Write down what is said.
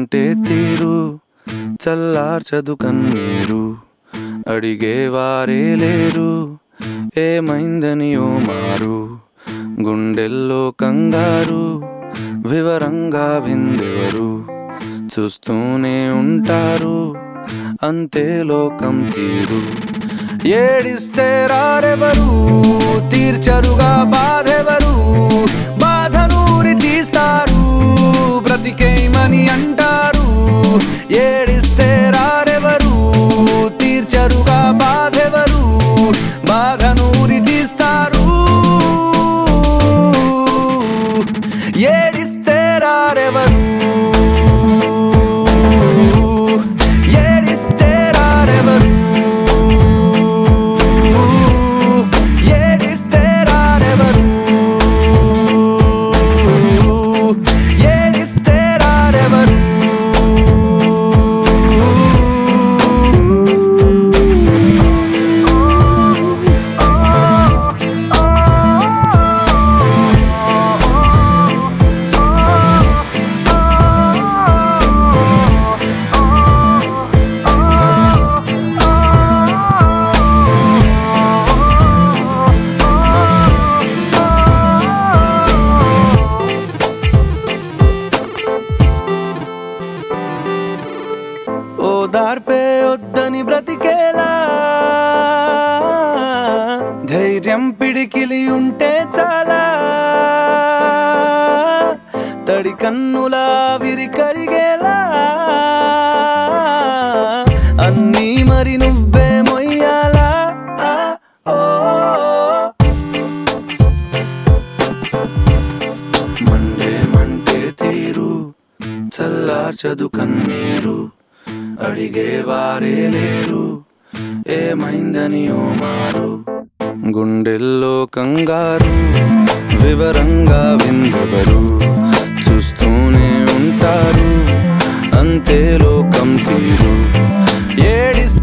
Monday తీరు చల్లార్చదు కన్నీరు అడిగేవారే లేరు ఏమైందని ఓ మారు గుండెల్లో కంగారు వివరంగా విందెవరు చూస్తూనే ఉంటారు అంతే లోకం తీరు ఏడిస్తే రారెవరు తీర్చరుగా బాధెవరు బాధనూరి తీస్తారు బ్రతికేయమని అంటారు ఏడిస్తే రారెవరు తీర్చరుగా బాధెవరు బాధనూరి తీస్తారు ఏడిస్తే రారెవరు ఏడిస్తే రారెవరు ఏడిస్తే రారెవరు ఏడిస్తే రారెవరు ఓ దార్పే వద్దని బ్రతికేలా ధైర్యం పిడికిలి ఉంటే చాలా తడి కన్నులా విరి కరిగేలా అన్నీ మరి నువ్వే మొయ్యాలా ఆ, ఓ, మండే మంటే తీరు చల్లార్చదు కన్నీరు అడిగేవారే లేరు ఏమైందని ఓ మారు గుండెల్లో కంగారు వివరంగా విందెవరు చూస్తూనే ఉంటారు అంతే లోకం తీరు ఏడిస్తే